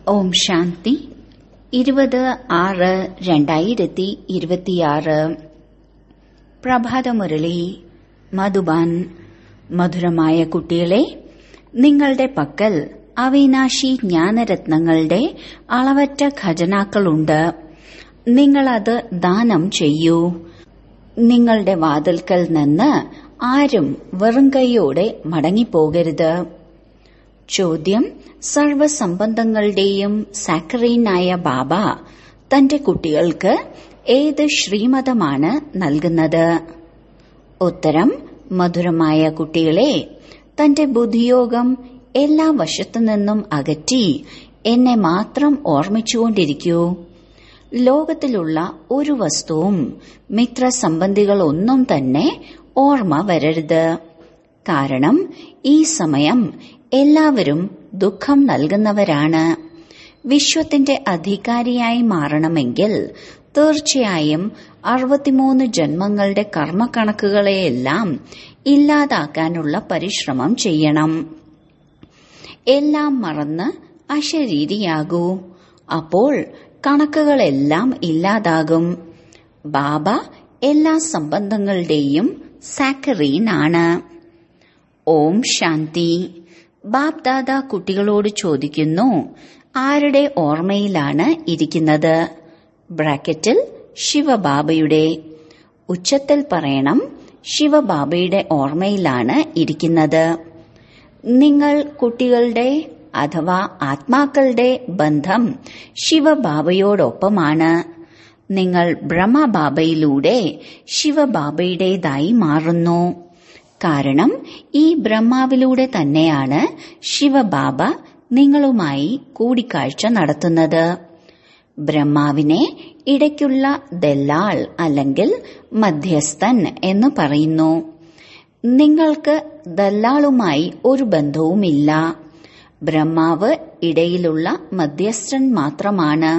ഓം ശാന്തി ഇരുപത് ആറ് രണ്ടായിരത്തി ഇരുപത്തിയാറ് പ്രഭാതമുരളി മധുബാൻ മധുരമായ കുട്ടികളെ നിങ്ങളുടെ പക്കൽ അവിനാശി ജ്ഞാനരത്നങ്ങളുടെ അളവറ്റ ഖജനാക്കളുണ്ട് നിങ്ങളത് ദാനം ചെയ്യൂ നിങ്ങളുടെ വാതിൽക്കൽ നിന്ന് ആരും വെറും കൈയോടെ മടങ്ങിപ്പോകരുത് ചോദ്യം സർവസംബന്ധങ്ങളുടെയും സാക്കറീനായ ബാബ തന്റെ കുട്ടികൾക്ക് ഏത് ശ്രീമതമാണ് നൽകുന്നത് ഉത്തരം മധുരമായ കുട്ടികളെ തന്റെ ബുദ്ധിയോഗം എല്ലാ വശത്തു നിന്നും അകറ്റി എന്നെ മാത്രം ഓർമ്മിച്ചുകൊണ്ടിരിക്കൂ ലോകത്തിലുള്ള ഒരു വസ്തുവും മിത്രസംബന്ധികളൊന്നും തന്നെ ഓർമ്മ വരരുത് കാരണം ഈ സമയം എല്ലാവരും ദുഃഖം നൽകുന്നവരാണ് വിശ്വത്തിന്റെ അധികാരിയായി മാറണമെങ്കിൽ തീർച്ചയായും അറുപത്തിമൂന്ന് ജന്മങ്ങളുടെ കർമ്മക്കണക്കുകളെയെല്ലാം ഇല്ലാതാക്കാനുള്ള പരിശ്രമം ചെയ്യണം എല്ലാം മറന്ന് അശരീരിയാകൂ അപ്പോൾ കണക്കുകളെല്ലാം ഇല്ലാതാകും ബാബ എല്ലാ സംബന്ധങ്ങളുടെയും സാക്കറീനാണ് ഓം ശാന്തി ബാബ് ദാദ കുട്ടികളോട് ചോദിക്കുന്നു ആരുടെ ഓർമ്മയിലാണ് ഇരിക്കുന്നത് ബ്രാക്കറ്റിൽ ശിവബാബയുടെ ഉച്ചത്തിൽ പറയണം ശിവബാബയുടെ ഓർമ്മയിലാണ് ഇരിക്കുന്നത് നിങ്ങൾ കുട്ടികളുടെ അഥവാ ആത്മാക്കളുടെ ബന്ധം ശിവബാബയോടൊപ്പമാണ് നിങ്ങൾ ബ്രഹ്മബാബയിലൂടെ ശിവബാബയുടേതായി മാറുന്നു കാരണം ഈ ബ്രഹ്മാവിലൂടെ തന്നെയാണ് ശിവബാബ നിങ്ങളുമായി കൂടിക്കാഴ്ച നടത്തുന്നത് ബ്രഹ്മാവിനെ ഇടയ്ക്കുള്ള ദല്ലാൾ അല്ലെങ്കിൽ മധ്യസ്ഥൻ എന്ന് പറയുന്നു നിങ്ങൾക്ക് ദല്ലാളുമായി ഒരു ബന്ധവുമില്ല ബ്രഹ്മാവ് ഇടയിലുള്ള മധ്യസ്ഥൻ മാത്രമാണ്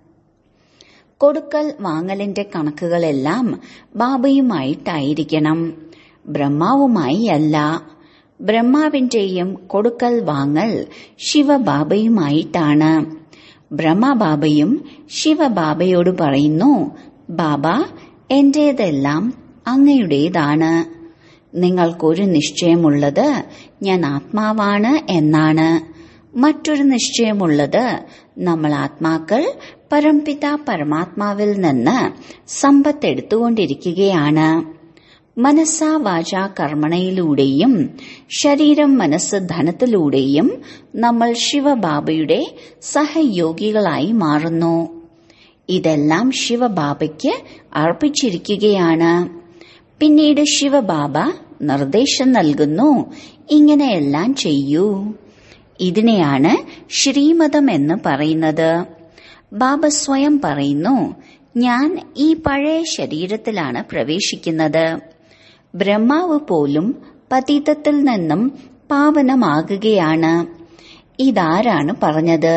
കൊടുക്കൽ വാങ്ങലിന്റെ കണക്കുകളെല്ലാം ബാബയുമായിട്ടായിരിക്കണം ബ്രഹ്മാവുമായി അല്ല ബ്രഹ്മാവിന്റെയും കൊടുക്കൽ വാങ്ങൽ ശിവബാബയുമായിട്ടാണ് ബ്രഹ്മബാബയും ശിവബാബയോട് പറയുന്നു ബാബ എന്റേതെല്ലാം അങ്ങയുടേതാണ് നിങ്ങൾക്കൊരു നിശ്ചയമുള്ളത് ഞാൻ ആത്മാവാണ് എന്നാണ് മറ്റൊരു നിശ്ചയമുള്ളത് നമ്മൾ ആത്മാക്കൾ പരംപിത പരമാത്മാവിൽ നിന്ന് സമ്പത്ത് എടുത്തുകൊണ്ടിരിക്കുകയാണ് മനസ്സാ വാച കർമ്മണയിലൂടെയും ശരീരം മനസ്സ് ധനത്തിലൂടെയും നമ്മൾ ശിവബാബയുടെ സഹയോഗികളായി മാറുന്നു ഇതെല്ലാം ശിവബാബയ്ക്ക് അർപ്പിച്ചിരിക്കുകയാണ് പിന്നീട് ശിവബാബ നിർദ്ദേശം നൽകുന്നു ഇങ്ങനെയെല്ലാം ചെയ്യൂ ഇതിനെയാണ് ശ്രീമതം എന്ന് പറയുന്നത് ബാബ സ്വയം പറയുന്നു ഞാൻ ഈ പഴയ ശരീരത്തിലാണ് പ്രവേശിക്കുന്നത് ബ്രഹ്മാവ് പോലും പതീതത്തിൽ നിന്നും പാവനമാകുകയാണ് ഇതാരാണ് പറഞ്ഞത്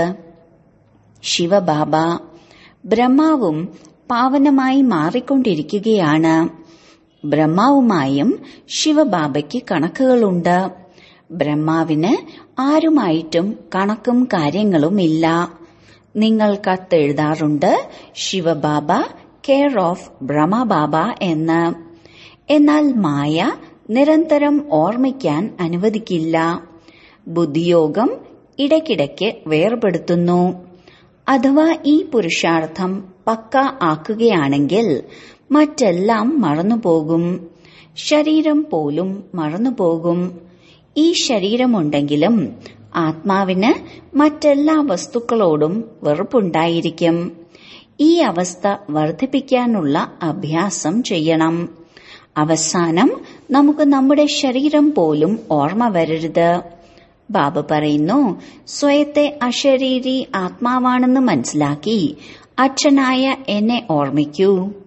ശിവബാബ ബ്രഹ്മാവും പാവനമായി മാറിക്കൊണ്ടിരിക്കുകയാണ് ബ്രഹ്മാവുമായും ശിവബാബയ്ക്ക് കണക്കുകളുണ്ട് ബ്രഹ്മാവിന് ആരുമായിട്ടും കണക്കും കാര്യങ്ങളുമില്ല നിങ്ങൾ കത്തെഴുതാറുണ്ട് ശിവബാബ കെയർ ഓഫ് ബ്രഹ്മബാബ എന്ന് എന്നാൽ മായ നിരന്തരം ഓർമ്മിക്കാൻ അനുവദിക്കില്ല ബുദ്ധിയോഗം ഇടയ്ക്കിടയ്ക്ക് വേർപെടുത്തുന്നു അഥവാ ഈ പുരുഷാർത്ഥം പക്ക ആക്കുകയാണെങ്കിൽ മറ്റെല്ലാം മറന്നുപോകും ശരീരം പോലും മറന്നുപോകും ഈ ശരീരമുണ്ടെങ്കിലും ആത്മാവിന് മറ്റെല്ലാ വസ്തുക്കളോടും വെറുപ്പുണ്ടായിരിക്കും ഈ അവസ്ഥ വർദ്ധിപ്പിക്കാനുള്ള അഭ്യാസം ചെയ്യണം അവസാനം നമുക്ക് നമ്മുടെ ശരീരം പോലും ഓർമ്മ വരരുത് ബാബ പറയുന്നു സ്വയത്തെ അശരീരി ആത്മാവാണെന്ന് മനസ്സിലാക്കി അച്ഛനായ എന്നെ ഓർമ്മിക്കൂ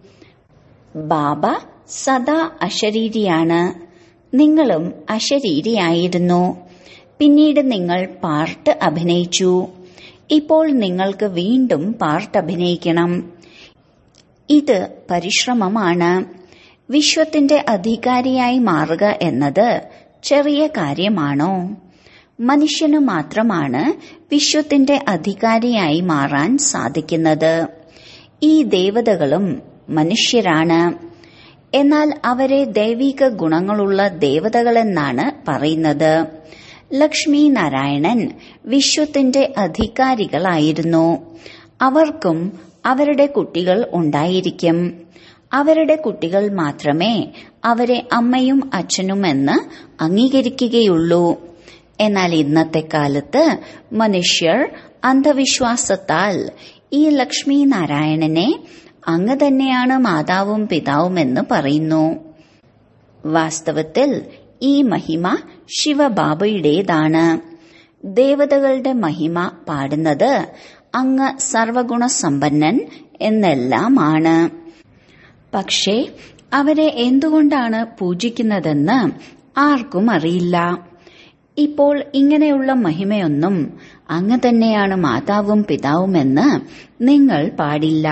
ബാബ സദാ അശരീരിയാണ് നിങ്ങളും അശരീരിയായിരുന്നു പിന്നീട് നിങ്ങൾ പാർട്ട് അഭിനയിച്ചു ഇപ്പോൾ നിങ്ങൾക്ക് വീണ്ടും പാർട്ട് അഭിനയിക്കണം ഇത് പരിശ്രമമാണ് വിശ്വത്തിന്റെ അധികാരിയായി മാറുക എന്നത് ചെറിയ കാര്യമാണോ മനുഷ്യന് മാത്രമാണ് വിശ്വത്തിന്റെ അധികാരിയായി മാറാൻ സാധിക്കുന്നത് ഈ ദേവതകളും മനുഷ്യരാണ് എന്നാൽ അവരെ ദൈവിക ഗുണങ്ങളുള്ള ദേവതകളെന്നാണ് പറയുന്നത് ലക്ഷ്മി നാരായണൻ വിശ്വത്തിന്റെ അധികാരികളായിരുന്നു അവർക്കും അവരുടെ കുട്ടികൾ ഉണ്ടായിരിക്കും അവരുടെ കുട്ടികൾ മാത്രമേ അവരെ അമ്മയും അച്ഛനുമെന്ന് അംഗീകരിക്കുകയുള്ളൂ എന്നാൽ ഇന്നത്തെ കാലത്ത് മനുഷ്യർ അന്ധവിശ്വാസത്താൽ ഈ ലക്ഷ്മി നാരായണനെ അങ്ങ് തന്നെയാണ് മാതാവും പിതാവുമെന്ന് പറയുന്നു വാസ്തവത്തിൽ ഈ മഹിമ ശിവബാബയുടേതാണ് ദേവതകളുടെ മഹിമ പാടുന്നത് അങ്ങ് സർവഗുണ സമ്പന്നൻ എന്നെല്ലാമാണ് പക്ഷേ അവരെ എന്തുകൊണ്ടാണ് പൂജിക്കുന്നതെന്ന് ആർക്കും അറിയില്ല ഇപ്പോൾ ഇങ്ങനെയുള്ള മഹിമയൊന്നും അങ്ങ് തന്നെയാണ് മാതാവും പിതാവുമെന്ന് നിങ്ങൾ പാടില്ല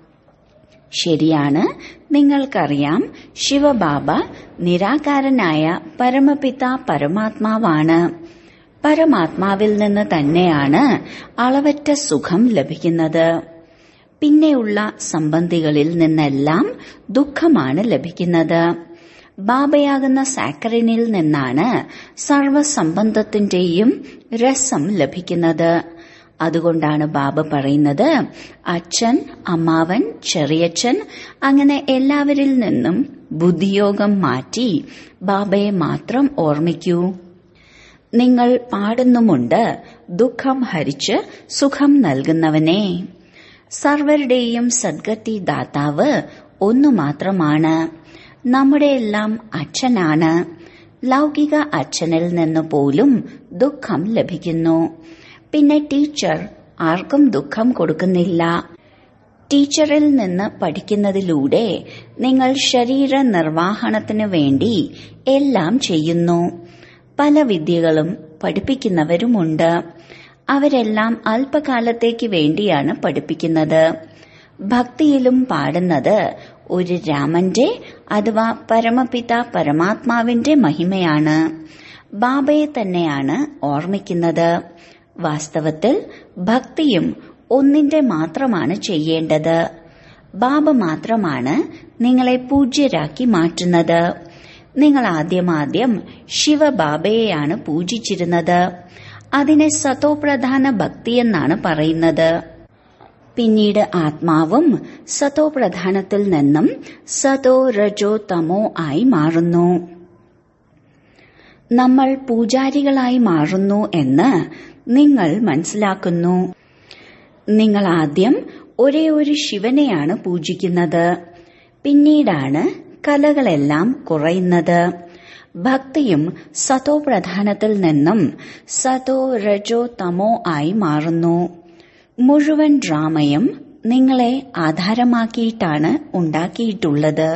ശരിയാണ് നിങ്ങൾക്കറിയാം ശിവബാബ നിരാകാരനായ പരമപിത പരമാത്മാവാണ് പരമാത്മാവിൽ നിന്ന് തന്നെയാണ് അളവറ്റ സുഖം ലഭിക്കുന്നത് പിന്നെയുള്ള സംബന്ധികളിൽ നിന്നെല്ലാം ദുഃഖമാണ് ലഭിക്കുന്നത് ബാബയാകുന്ന സാക്കറിനിൽ നിന്നാണ് സർവസംബന്ധത്തിന്റെയും രസം ലഭിക്കുന്നത് അതുകൊണ്ടാണ് ബാബ പറയുന്നത് അച്ഛൻ അമ്മാവൻ ചെറിയച്ഛൻ അങ്ങനെ എല്ലാവരിൽ നിന്നും ബുദ്ധിയോഗം മാറ്റി ബാബയെ മാത്രം ഓർമ്മിക്കൂ നിങ്ങൾ പാടുന്നുമുണ്ട് ദുഃഖം ഹരിച്ച് സുഖം നൽകുന്നവനെ സർവരുടെയും സദ്ഗതി ദാതാവ് ഒന്നു മാത്രമാണ് നമ്മുടെ എല്ലാം അച്ഛനാണ് ലൗകിക അച്ഛനിൽ നിന്ന് പോലും ദുഃഖം ലഭിക്കുന്നു പിന്നെ ടീച്ചർ ആർക്കും ദുഃഖം കൊടുക്കുന്നില്ല ടീച്ചറിൽ നിന്ന് പഠിക്കുന്നതിലൂടെ നിങ്ങൾ ശരീര നിർവാഹണത്തിനു വേണ്ടി എല്ലാം ചെയ്യുന്നു പല വിദ്യകളും പഠിപ്പിക്കുന്നവരുമുണ്ട് അവരെല്ലാം അല്പകാലത്തേക്ക് വേണ്ടിയാണ് പഠിപ്പിക്കുന്നത് ഭക്തിയിലും പാടുന്നത് ഒരു രാമന്റെ അഥവാ പരമപിത പരമാത്മാവിന്റെ മഹിമയാണ് ബാബയെ തന്നെയാണ് ഓർമ്മിക്കുന്നത് വാസ്തവത്തിൽ ഭക്തിയും ഒന്നിന്റെ മാത്രമാണ് ചെയ്യേണ്ടത് ബാബ മാത്രമാണ് നിങ്ങളെ പൂജ്യരാക്കി മാറ്റുന്നത് നിങ്ങൾ ആദ്യമാദ്യം ശിവബാബയെയാണ് പൂജിച്ചിരുന്നത് അതിനെ സതോപ്രധാന ഭക്തിയെന്നാണ് പറയുന്നത് പിന്നീട് ആത്മാവും സതോ പ്രധാനത്തിൽ നിന്നും സതോ രജോ തമോ ആയി മാറുന്നു നമ്മൾ പൂജാരികളായി മാറുന്നു എന്ന് നിങ്ങൾ മനസ്സിലാക്കുന്നു നിങ്ങൾ ആദ്യം ഒരേ ഒരു ശിവനെയാണ് പൂജിക്കുന്നത് പിന്നീടാണ് കലകളെല്ലാം കുറയുന്നത് ഭക്തിയും സതോ പ്രധാനത്തിൽ നിന്നും സതോ രജോ തമോ ആയി മാറുന്നു മുഴുവൻ ഡ്രാമയും നിങ്ങളെ ആധാരമാക്കിയിട്ടാണ് ഉണ്ടാക്കിയിട്ടുള്ളത്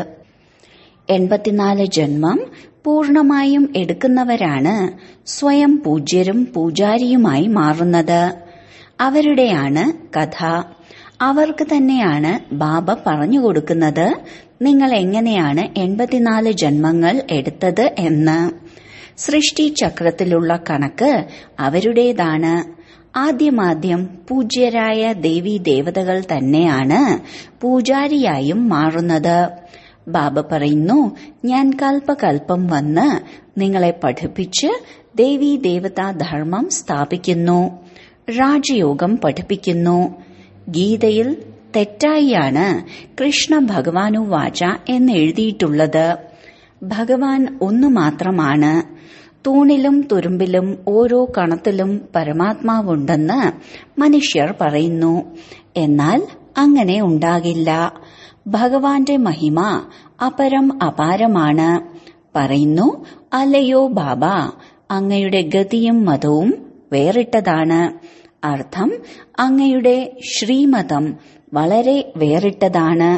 എൺപത്തിനാല് ജന്മം പൂർണമായും എടുക്കുന്നവരാണ് സ്വയം പൂജ്യരും പൂജാരിയുമായി മാറുന്നത് അവരുടെയാണ് കഥ അവർക്ക് തന്നെയാണ് ബാബ പറഞ്ഞു കൊടുക്കുന്നത് നിങ്ങൾ എങ്ങനെയാണ് എൺപത്തിനാല് ജന്മങ്ങൾ എടുത്തത് എന്ന് സൃഷ്ടി ചക്രത്തിലുള്ള കണക്ക് അവരുടേതാണ് ആദ്യമാദ്യം പൂജ്യരായ ദേവീ ദേവതകൾ തന്നെയാണ് പൂജാരിയായും മാറുന്നത് ബാബ പറയുന്നു ഞാൻ കൽപ്പകൽപ്പം വന്ന് നിങ്ങളെ പഠിപ്പിച്ച് ദേവീ ദേവതാ ധർമ്മം സ്ഥാപിക്കുന്നു രാജയോഗം പഠിപ്പിക്കുന്നു ഗീതയിൽ തെറ്റായിയാണ് കൃഷ്ണ ഭഗവാനു വാച എന്ന് എഴുതിയിട്ടുള്ളത് ഭഗവാൻ ഒന്നു മാത്രമാണ് തൂണിലും തുരുമ്പിലും ഓരോ കണത്തിലും പരമാത്മാവുണ്ടെന്ന് മനുഷ്യർ പറയുന്നു എന്നാൽ അങ്ങനെ ഉണ്ടാകില്ല ഭഗവാന്റെ മഹിമ അപരം അപാരമാണ് പറയുന്നു അല്ലയോ ബാബ അങ്ങയുടെ ഗതിയും മതവും വേറിട്ടതാണ് അർത്ഥം അങ്ങയുടെ ശ്രീമതം വളരെ വേറിട്ടതാണ്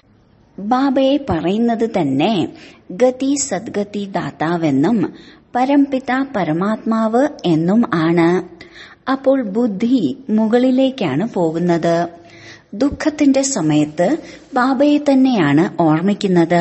ബാബയെ പറയുന്നത് തന്നെ ഗതി സദ്ഗതി ദാതാവെന്നും പരംപിത പരമാത്മാവ് എന്നും ആണ് അപ്പോൾ ബുദ്ധി മുകളിലേക്കാണ് പോകുന്നത് ദുഃഖത്തിന്റെ സമയത്ത് ബാബയെ തന്നെയാണ് ഓർമ്മിക്കുന്നത്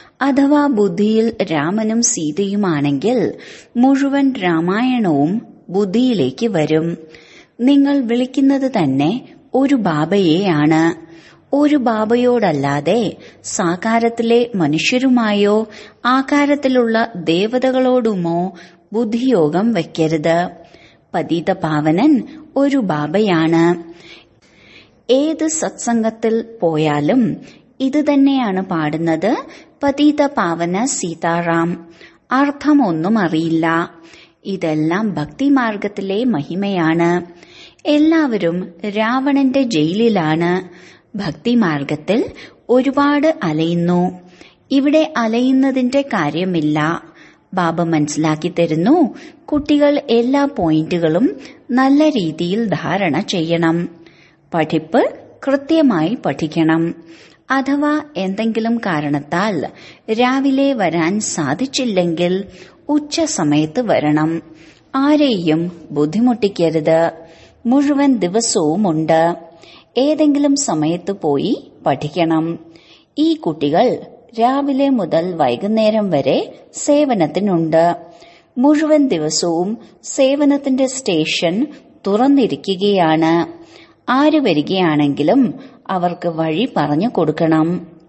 അഥവാ ബുദ്ധിയിൽ രാമനും സീതയുമാണെങ്കിൽ മുഴുവൻ രാമായണവും ബുദ്ധിയിലേക്ക് വരും നിങ്ങൾ വിളിക്കുന്നത് തന്നെ ഒരു ബാബയെയാണ് ഒരു ബാബയോടല്ലാതെ സാകാരത്തിലെ മനുഷ്യരുമായോ ആകാരത്തിലുള്ള ദേവതകളോടുമോ ബുദ്ധിയോഗം വയ്ക്കരുത് പതീത പാവനൻ ഒരു ബാബയാണ് ഏത് സത്സംഗത്തിൽ പോയാലും ഇത് തന്നെയാണ് പാടുന്നത് പതീത പാവന സീതാറാം അർത്ഥമൊന്നും അറിയില്ല ഇതെല്ലാം ഭക്തിമാർഗത്തിലെ മഹിമയാണ് എല്ലാവരും രാവണന്റെ ജയിലിലാണ് ഭക്തിമാർഗത്തിൽ ഒരുപാട് അലയുന്നു ഇവിടെ അലയുന്നതിന്റെ കാര്യമില്ല ബാബ മനസ്സിലാക്കി തരുന്നു കുട്ടികൾ എല്ലാ പോയിന്റുകളും നല്ല രീതിയിൽ ധാരണ ചെയ്യണം പഠിപ്പ് കൃത്യമായി പഠിക്കണം അഥവാ എന്തെങ്കിലും കാരണത്താൽ രാവിലെ വരാൻ സാധിച്ചില്ലെങ്കിൽ ഉച്ച സമയത്ത് വരണം ആരെയും ബുദ്ധിമുട്ടിക്കരുത് മുഴുവൻ ദിവസവുമുണ്ട് ഏതെങ്കിലും സമയത്ത് പോയി പഠിക്കണം ഈ കുട്ടികൾ രാവിലെ മുതൽ വൈകുന്നേരം വരെ സേവനത്തിനുണ്ട് മുഴുവൻ ദിവസവും സേവനത്തിന്റെ സ്റ്റേഷൻ തുറന്നിരിക്കുകയാണ് ആര് വരികയാണെങ്കിലും അവർക്ക് വഴി പറഞ്ഞു കൊടുക്കണം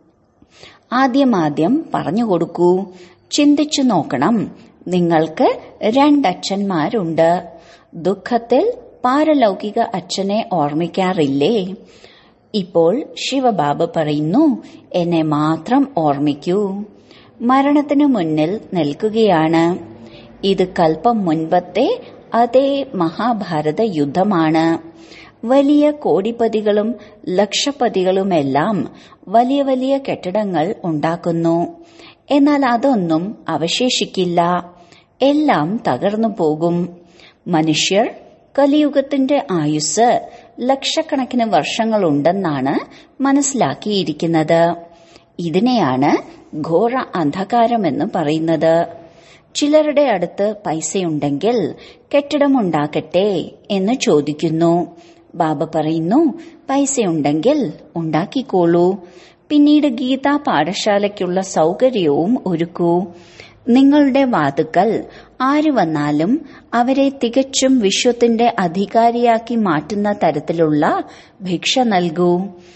ആദ്യമാദ്യം പറഞ്ഞു കൊടുക്കൂ ചിന്തിച്ചു നോക്കണം നിങ്ങൾക്ക് രണ്ടച്ഛന്മാരുണ്ട് ദുഃഖത്തിൽ പാരലൗകിക അച്ഛനെ ഓർമ്മിക്കാറില്ലേ ഇപ്പോൾ ശിവബാബ പറയുന്നു എന്നെ മാത്രം ഓർമ്മിക്കൂ മരണത്തിനു മുന്നിൽ നിൽക്കുകയാണ് ഇത് കൽപ്പം മുൻപത്തെ അതേ മഹാഭാരത യുദ്ധമാണ് വലിയ കോടിപതികളും ലക്ഷപതികളുമെല്ലാം വലിയ വലിയ കെട്ടിടങ്ങൾ ഉണ്ടാക്കുന്നു എന്നാൽ അതൊന്നും അവശേഷിക്കില്ല എല്ലാം തകർന്നു പോകും മനുഷ്യർ കലിയുഗത്തിന്റെ ആയുസ് ലക്ഷക്കണക്കിന് വർഷങ്ങളുണ്ടെന്നാണ് മനസ്സിലാക്കിയിരിക്കുന്നത് ഇതിനെയാണ് ഘോര അന്ധകാരമെന്ന് പറയുന്നത് ചിലരുടെ അടുത്ത് പൈസയുണ്ടെങ്കിൽ കെട്ടിടമുണ്ടാക്കട്ടെ എന്ന് ചോദിക്കുന്നു ബാബ പറയുന്നു പൈസയുണ്ടെങ്കിൽ ഉണ്ടാക്കിക്കോളൂ പിന്നീട് ഗീതാ പാഠശാലയ്ക്കുള്ള സൗകര്യവും ഒരുക്കൂ നിങ്ങളുടെ വാതുക്കൽ ആര് വന്നാലും അവരെ തികച്ചും വിശ്വത്തിന്റെ അധികാരിയാക്കി മാറ്റുന്ന തരത്തിലുള്ള ഭിക്ഷ നൽകൂ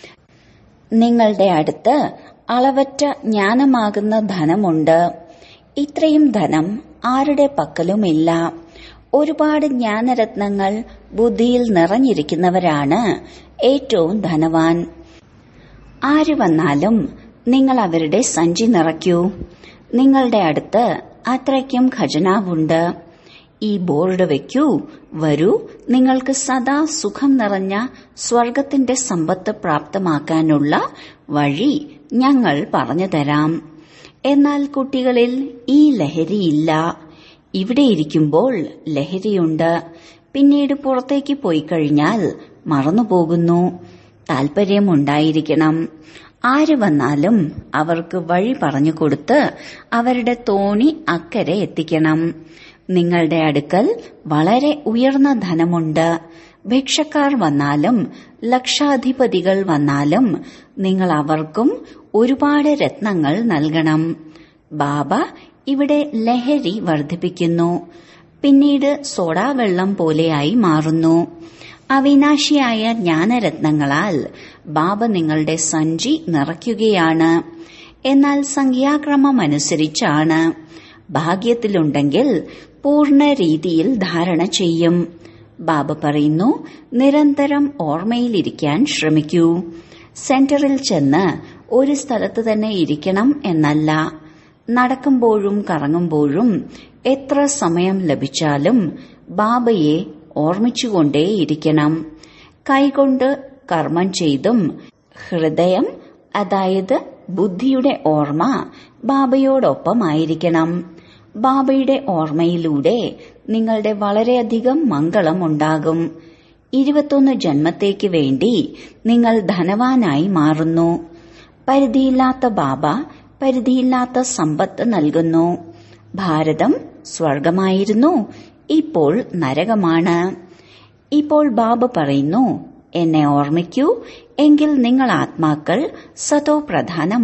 നിങ്ങളുടെ അടുത്ത് അളവറ്റ ജ്ഞാനമാകുന്ന ധനമുണ്ട് ഇത്രയും ധനം ആരുടെ പക്കലുമില്ല ഒരുപാട് ജ്ഞാനരത്നങ്ങൾ ബുദ്ധിയിൽ നിറഞ്ഞിരിക്കുന്നവരാണ് ഏറ്റവും ധനവാൻ ആര് വന്നാലും നിങ്ങൾ അവരുടെ സഞ്ചി നിറയ്ക്കൂ നിങ്ങളുടെ അടുത്ത് അത്രയ്ക്കും ഖജനാവുണ്ട് ഈ ബോർഡ് വെക്കൂ വരൂ നിങ്ങൾക്ക് സദാ സുഖം നിറഞ്ഞ സ്വർഗത്തിന്റെ സമ്പത്ത് പ്രാപ്തമാക്കാനുള്ള വഴി ഞങ്ങൾ പറഞ്ഞു തരാം എന്നാൽ കുട്ടികളിൽ ഈ ലഹരിയില്ല ഇവിടെ ഇരിക്കുമ്പോൾ ലഹരിയുണ്ട് പിന്നീട് പുറത്തേക്ക് പോയി കഴിഞ്ഞാൽ മറന്നുപോകുന്നു താൽപര്യമുണ്ടായിരിക്കണം ആര് വന്നാലും അവർക്ക് വഴി പറഞ്ഞു കൊടുത്ത് അവരുടെ തോണി അക്കരെ എത്തിക്കണം നിങ്ങളുടെ അടുക്കൽ വളരെ ഉയർന്ന ധനമുണ്ട് ഭിക്ഷക്കാർ വന്നാലും ലക്ഷാധിപതികൾ വന്നാലും നിങ്ങൾ അവർക്കും ഒരുപാട് രത്നങ്ങൾ നൽകണം ബാബ ഇവിടെ ലഹരി വർദ്ധിപ്പിക്കുന്നു പിന്നീട് സോഡാവെള്ളം പോലെയായി മാറുന്നു അവിനാശിയായ ജ്ഞാനരത്നങ്ങളാൽ ബാബ നിങ്ങളുടെ സഞ്ചി നിറയ്ക്കുകയാണ് എന്നാൽ സംഖ്യാക്രമമനുസരിച്ചാണ് ഭാഗ്യത്തിലുണ്ടെങ്കിൽ പൂർണ്ണ രീതിയിൽ ധാരണ ചെയ്യും ബാബ പറയുന്നു നിരന്തരം ഓർമ്മയിലിരിക്കാൻ ശ്രമിക്കൂ സെന്ററിൽ ചെന്ന് ഒരു സ്ഥലത്ത് തന്നെ ഇരിക്കണം എന്നല്ല നടക്കുമ്പോഴും കറങ്ങുമ്പോഴും എത്ര സമയം ലഭിച്ചാലും ബാബയെ ഓർമ്മിച്ചുകൊണ്ടേയിരിക്കണം കൈകൊണ്ട് കർമ്മം ചെയ്തും ഹൃദയം അതായത് ബുദ്ധിയുടെ ഓർമ്മ ബാബയോടൊപ്പമായിരിക്കണം ബാബയുടെ ഓർമ്മയിലൂടെ നിങ്ങളുടെ വളരെയധികം മംഗളം ഉണ്ടാകും ഇരുപത്തൊന്ന് ജന്മത്തേക്ക് വേണ്ടി നിങ്ങൾ ധനവാനായി മാറുന്നു പരിധിയില്ലാത്ത ബാബ പരിധിയില്ലാത്ത സമ്പത്ത് നൽകുന്നു ഭാരതം സ്വർഗമായിരുന്നു ഇപ്പോൾ നരകമാണ് ഇപ്പോൾ ബാബ പറയുന്നു എന്നെ ഓർമ്മിക്കൂ എങ്കിൽ നിങ്ങൾ ആത്മാക്കൾ സതോ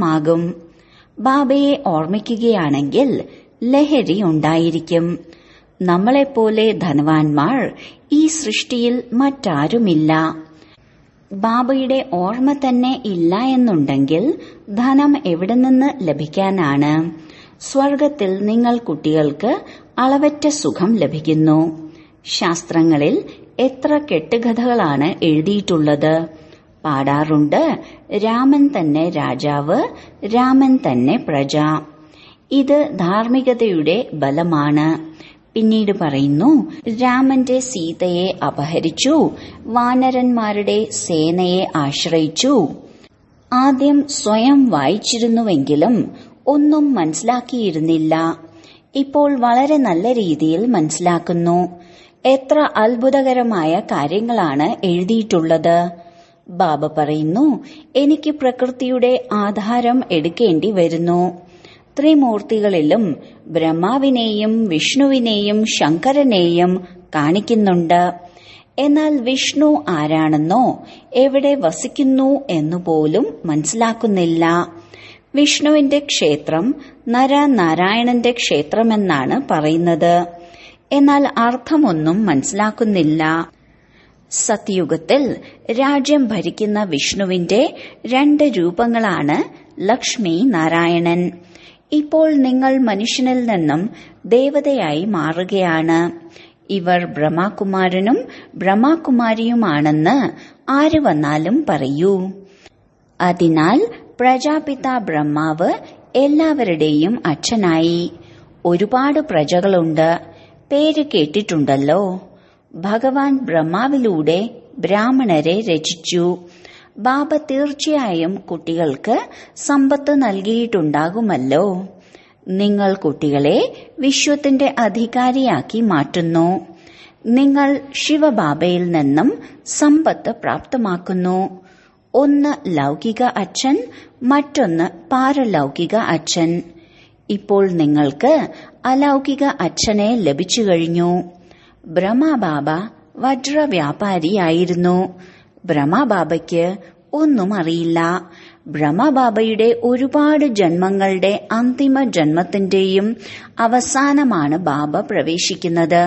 പ്രധാനമാകും ബാബയെ ഓർമ്മിക്കുകയാണെങ്കിൽ ലഹരി ഉണ്ടായിരിക്കും നമ്മളെപ്പോലെ ധനവാന്മാർ ഈ സൃഷ്ടിയിൽ മറ്റാരുമില്ല ബാബയുടെ ഓർമ്മ തന്നെ ഇല്ല എന്നുണ്ടെങ്കിൽ ധനം എവിടെ നിന്ന് ലഭിക്കാനാണ് സ്വർഗത്തിൽ നിങ്ങൾ കുട്ടികൾക്ക് അളവറ്റ സുഖം ലഭിക്കുന്നു ശാസ്ത്രങ്ങളിൽ എത്ര കെട്ടുകഥകളാണ് എഴുതിയിട്ടുള്ളത് പാടാറുണ്ട് രാമൻ തന്നെ രാജാവ് രാമൻ തന്നെ പ്രജ ഇത് ധാർമ്മികതയുടെ ബലമാണ് പിന്നീട് പറയുന്നു രാമന്റെ സീതയെ അപഹരിച്ചു വാനരന്മാരുടെ സേനയെ ആശ്രയിച്ചു ആദ്യം സ്വയം വായിച്ചിരുന്നുവെങ്കിലും ഒന്നും മനസ്സിലാക്കിയിരുന്നില്ല ഇപ്പോൾ വളരെ നല്ല രീതിയിൽ മനസ്സിലാക്കുന്നു എത്ര അത്ഭുതകരമായ കാര്യങ്ങളാണ് എഴുതിയിട്ടുള്ളത് ബാബ പറയുന്നു എനിക്ക് പ്രകൃതിയുടെ ആധാരം എടുക്കേണ്ടി വരുന്നു ത്രിമൂർത്തികളിലും ബ്രഹ്മാവിനെയും വിഷ്ണുവിനെയും ശങ്കരനെയും കാണിക്കുന്നുണ്ട് എന്നാൽ വിഷ്ണു ആരാണെന്നോ എവിടെ വസിക്കുന്നു എന്നുപോലും മനസ്സിലാക്കുന്നില്ല വിഷ്ണുവിന്റെ ക്ഷേത്രം നരനാരായണന്റെ ക്ഷേത്രമെന്നാണ് പറയുന്നത് എന്നാൽ അർത്ഥമൊന്നും മനസ്സിലാക്കുന്നില്ല സത്യുഗത്തിൽ രാജ്യം ഭരിക്കുന്ന വിഷ്ണുവിന്റെ രണ്ട് രൂപങ്ങളാണ് ലക്ഷ്മി നാരായണൻ ഇപ്പോൾ നിങ്ങൾ മനുഷ്യനിൽ നിന്നും ദേവതയായി മാറുകയാണ് ഇവർ ബ്രഹ്മകുമാരനും ബ്രഹ്മകുമാരിയുമാണെന്ന് ആര് വന്നാലും പറയൂ അതിനാൽ പ്രജാപിത ബ്രഹ്മാവ് എല്ലാവരുടെയും അച്ഛനായി ഒരുപാട് പ്രജകളുണ്ട് പേര് കേട്ടിട്ടുണ്ടല്ലോ ഭഗവാൻ ബ്രഹ്മാവിലൂടെ ബ്രാഹ്മണരെ രചിച്ചു ബാബ തീർച്ചയായും കുട്ടികൾക്ക് സമ്പത്ത് നൽകിയിട്ടുണ്ടാകുമല്ലോ നിങ്ങൾ കുട്ടികളെ വിശ്വത്തിന്റെ അധികാരിയാക്കി മാറ്റുന്നു നിങ്ങൾ ശിവബാബയിൽ നിന്നും സമ്പത്ത് പ്രാപ്തമാക്കുന്നു ഒന്ന് ലൗകിക അച്ഛൻ മറ്റൊന്ന് പാരലൗകിക അച്ഛൻ ഇപ്പോൾ നിങ്ങൾക്ക് അലൗകിക അച്ഛനെ ലഭിച്ചു കഴിഞ്ഞു ബ്രഹ്മബാബ വജ്രവ്യാപാരിയായിരുന്നു ബ്രഹ്മബാബയ്ക്ക് ഒന്നും അറിയില്ല ബ്രഹ്മബാബയുടെ ഒരുപാട് ജന്മങ്ങളുടെ അന്തിമ ജന്മത്തിന്റെയും അവസാനമാണ് ബാബ പ്രവേശിക്കുന്നത്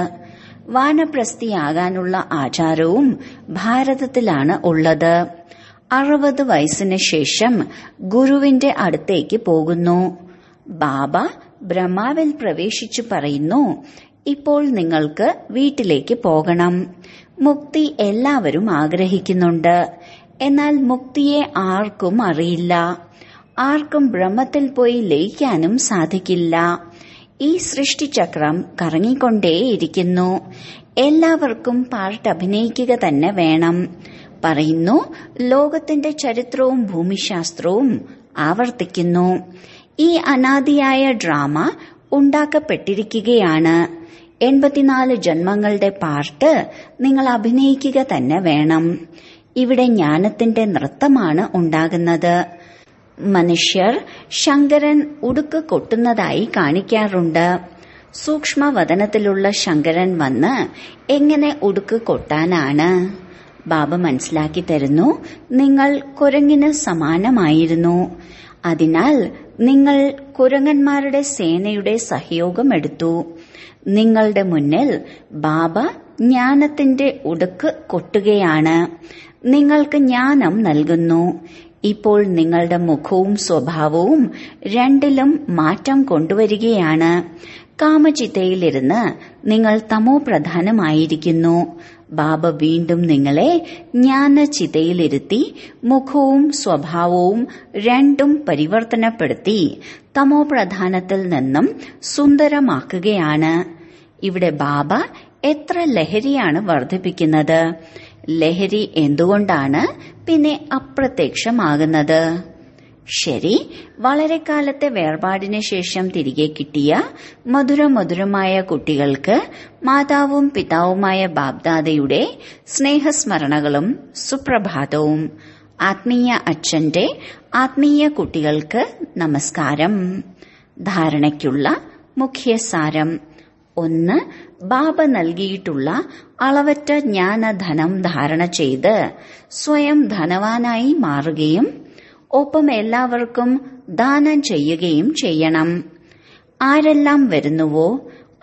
വാനപ്രസ്ഥിയാകാനുള്ള ആചാരവും ഭാരതത്തിലാണ് ഉള്ളത് അറുപത് വയസ്സിന് ശേഷം ഗുരുവിന്റെ അടുത്തേക്ക് പോകുന്നു ബാബ ബ്രഹ്മാവിൽ പ്രവേശിച്ചു പറയുന്നു ഇപ്പോൾ നിങ്ങൾക്ക് വീട്ടിലേക്ക് പോകണം മുക്തി എല്ലാവരും ആഗ്രഹിക്കുന്നുണ്ട് എന്നാൽ മുക്തിയെ ആർക്കും അറിയില്ല ആർക്കും ബ്രഹ്മത്തിൽ പോയി ലയിക്കാനും സാധിക്കില്ല ഈ സൃഷ്ടിചക്രം കറങ്ങിക്കൊണ്ടേയിരിക്കുന്നു എല്ലാവർക്കും പാർട്ട് അഭിനയിക്കുക തന്നെ വേണം പറയുന്നു ലോകത്തിന്റെ ചരിത്രവും ഭൂമിശാസ്ത്രവും ആവർത്തിക്കുന്നു ഈ അനാദിയായ ഡ്രാമ ഉണ്ടാക്കപ്പെട്ടിരിക്കുകയാണ് എൺപത്തിനാല് ജന്മങ്ങളുടെ പാർട്ട് നിങ്ങൾ അഭിനയിക്കുക തന്നെ വേണം ഇവിടെ ജ്ഞാനത്തിന്റെ നൃത്തമാണ് ഉണ്ടാകുന്നത് മനുഷ്യർ ശങ്കരൻ ഉടുക്ക് കൊട്ടുന്നതായി കാണിക്കാറുണ്ട് സൂക്ഷ്മവതനത്തിലുള്ള ശങ്കരൻ വന്ന് എങ്ങനെ ഉടുക്ക് കൊട്ടാനാണ് ബാബ മനസ്സിലാക്കി തരുന്നു നിങ്ങൾ കുരങ്ങിന് സമാനമായിരുന്നു അതിനാൽ നിങ്ങൾ കുരങ്ങന്മാരുടെ സേനയുടെ സഹയോഗം എടുത്തു നിങ്ങളുടെ മുന്നിൽ ബാബ ജ്ഞാനത്തിന്റെ ഉടുക്ക് കൊട്ടുകയാണ് നിങ്ങൾക്ക് ജ്ഞാനം നൽകുന്നു ഇപ്പോൾ നിങ്ങളുടെ മുഖവും സ്വഭാവവും രണ്ടിലും മാറ്റം കൊണ്ടുവരികയാണ് കാമചിത്തയിലിരുന്ന് നിങ്ങൾ തമോ പ്രധാനമായിരിക്കുന്നു ബാബ വീണ്ടും നിങ്ങളെ ജ്ഞാനചിതയിലിരുത്തി മുഖവും സ്വഭാവവും രണ്ടും പരിവർത്തനപ്പെടുത്തി തമോ പ്രധാനത്തിൽ നിന്നും സുന്ദരമാക്കുകയാണ് ഇവിടെ ബാബ എത്ര ലഹരിയാണ് വർദ്ധിപ്പിക്കുന്നത് ലഹരി എന്തുകൊണ്ടാണ് പിന്നെ അപ്രത്യക്ഷമാകുന്നത് ശരി വളരെ കാലത്തെ വേർപാടിന് ശേഷം തിരികെ കിട്ടിയ മധുര മധുരമായ കുട്ടികൾക്ക് മാതാവും പിതാവുമായ ബാബ്ദാദയുടെ സ്നേഹസ്മരണകളും സുപ്രഭാതവും ആത്മീയ അച്ഛന്റെ ആത്മീയ കുട്ടികൾക്ക് നമസ്കാരം ധാരണയ്ക്കുള്ള മുഖ്യസാരം ഒന്ന് ബാബ നൽകിയിട്ടുള്ള അളവറ്റ ജ്ഞാനധനം ധാരണ ചെയ്ത് സ്വയം ധനവാനായി മാറുകയും ഒപ്പം എല്ലാവർക്കും ദാനം ചെയ്യുകയും ചെയ്യണം ആരെല്ലാം വരുന്നുവോ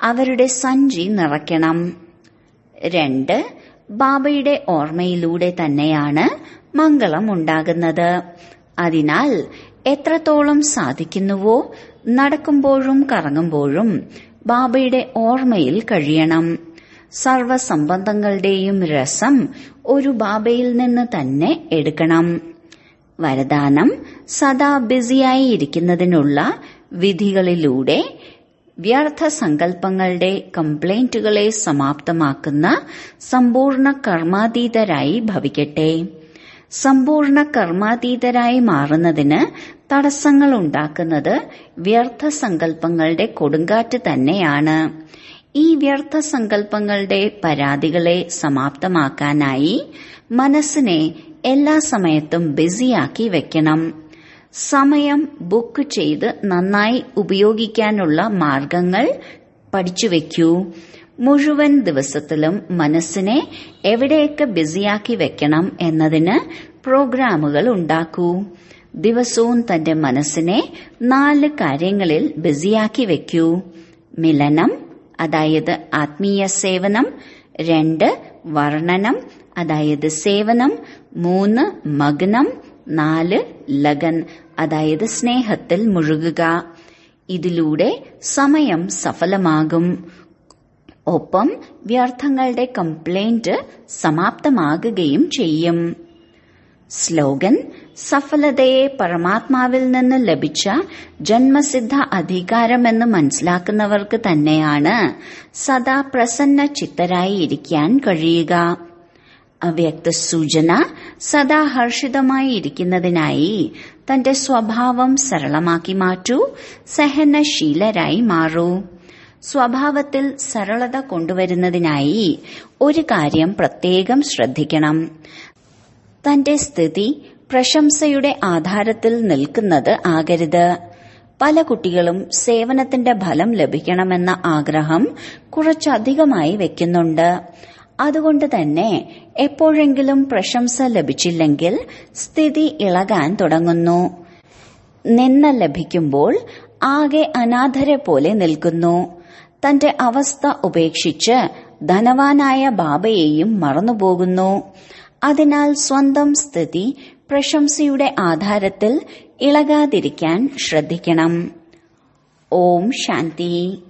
അവരുടെ സഞ്ചി നിറയ്ക്കണം രണ്ട് ബാബയുടെ ഓർമ്മയിലൂടെ തന്നെയാണ് മംഗളം ഉണ്ടാകുന്നത് അതിനാൽ എത്രത്തോളം സാധിക്കുന്നുവോ നടക്കുമ്പോഴും കറങ്ങുമ്പോഴും ബാബയുടെ ഓർമ്മയിൽ കഴിയണം സർവസംബന്ധങ്ങളുടെയും രസം ഒരു ബാബയിൽ നിന്ന് തന്നെ എടുക്കണം വരദാനം സദാ ബിസിയായി ഇരിക്കുന്നതിനുള്ള വിധികളിലൂടെ വ്യർത്ഥ സങ്കല്പങ്ങളുടെ കംപ്ലൈന്റുകളെ സമാപ്തമാക്കുന്ന സമ്പൂർണ്ണ കർമാതീതരായി ഭവിക്കട്ടെ സമ്പൂർണ്ണ കർമാതീതരായി മാറുന്നതിന് തടസ്സങ്ങൾ ഉണ്ടാക്കുന്നത് വ്യർത്ഥ സങ്കല്പങ്ങളുടെ കൊടുങ്കാറ്റ് തന്നെയാണ് ഈ വ്യർത്ഥ സങ്കല്പങ്ങളുടെ പരാതികളെ സമാപ്തമാക്കാനായി മനസ്സിനെ എല്ലാ സമയത്തും ബിസിയാക്കി വെക്കണം സമയം ബുക്ക് ചെയ്ത് നന്നായി ഉപയോഗിക്കാനുള്ള മാർഗങ്ങൾ പഠിച്ചു വെക്കൂ മുഴുവൻ ദിവസത്തിലും മനസ്സിനെ എവിടെയൊക്കെ ബിസിയാക്കി വെക്കണം എന്നതിന് പ്രോഗ്രാമുകൾ ഉണ്ടാക്കൂ ദിവസവും തന്റെ മനസ്സിനെ നാല് കാര്യങ്ങളിൽ ബിസിയാക്കി വെക്കൂ മിലനം അതായത് ആത്മീയ സേവനം രണ്ട് വർണ്ണനം അതായത് സേവനം മൂന്ന് മഗ്നം നാല് ലഗൻ അതായത് സ്നേഹത്തിൽ മുഴുകുക ഇതിലൂടെ സമയം സഫലമാകും ഒപ്പം വ്യർത്ഥങ്ങളുടെ കംപ്ലൈന്റ് സമാപ്തമാകുകയും ചെയ്യും സ്ലോഗൻ സഫലതയെ പരമാത്മാവിൽ നിന്ന് ലഭിച്ച ജന്മസിദ്ധ അധികാരമെന്ന് മനസ്സിലാക്കുന്നവർക്ക് തന്നെയാണ് സദാ പ്രസന്ന ചിത്തരായി ഇരിക്കാൻ കഴിയുക അവ്യക്ത സൂചന സദാ ഹർഷിതമായി ഇരിക്കുന്നതിനായി തന്റെ സ്വഭാവം സരളമാക്കി മാറ്റൂ സഹനശീലരായി മാറൂ സ്വഭാവത്തിൽ സരളത കൊണ്ടുവരുന്നതിനായി ഒരു കാര്യം പ്രത്യേകം ശ്രദ്ധിക്കണം തന്റെ സ്ഥിതി പ്രശംസയുടെ ആധാരത്തിൽ നിൽക്കുന്നത് ആകരുത് പല കുട്ടികളും സേവനത്തിന്റെ ഫലം ലഭിക്കണമെന്ന ആഗ്രഹം കുറച്ചധികമായി വെക്കുന്നുണ്ട് അതുകൊണ്ട് തന്നെ എപ്പോഴെങ്കിലും പ്രശംസ ലഭിച്ചില്ലെങ്കിൽ സ്ഥിതി ഇളകാൻ തുടങ്ങുന്നു നിന്ന ലഭിക്കുമ്പോൾ ആകെ അനാഥരെ പോലെ നിൽക്കുന്നു തന്റെ അവസ്ഥ ഉപേക്ഷിച്ച് ധനവാനായ ബാബയെയും മറന്നുപോകുന്നു അതിനാൽ സ്വന്തം സ്ഥിതി പ്രശംസയുടെ ആധാരത്തിൽ ഇളകാതിരിക്കാൻ ശ്രദ്ധിക്കണം ഓം ശാന്തി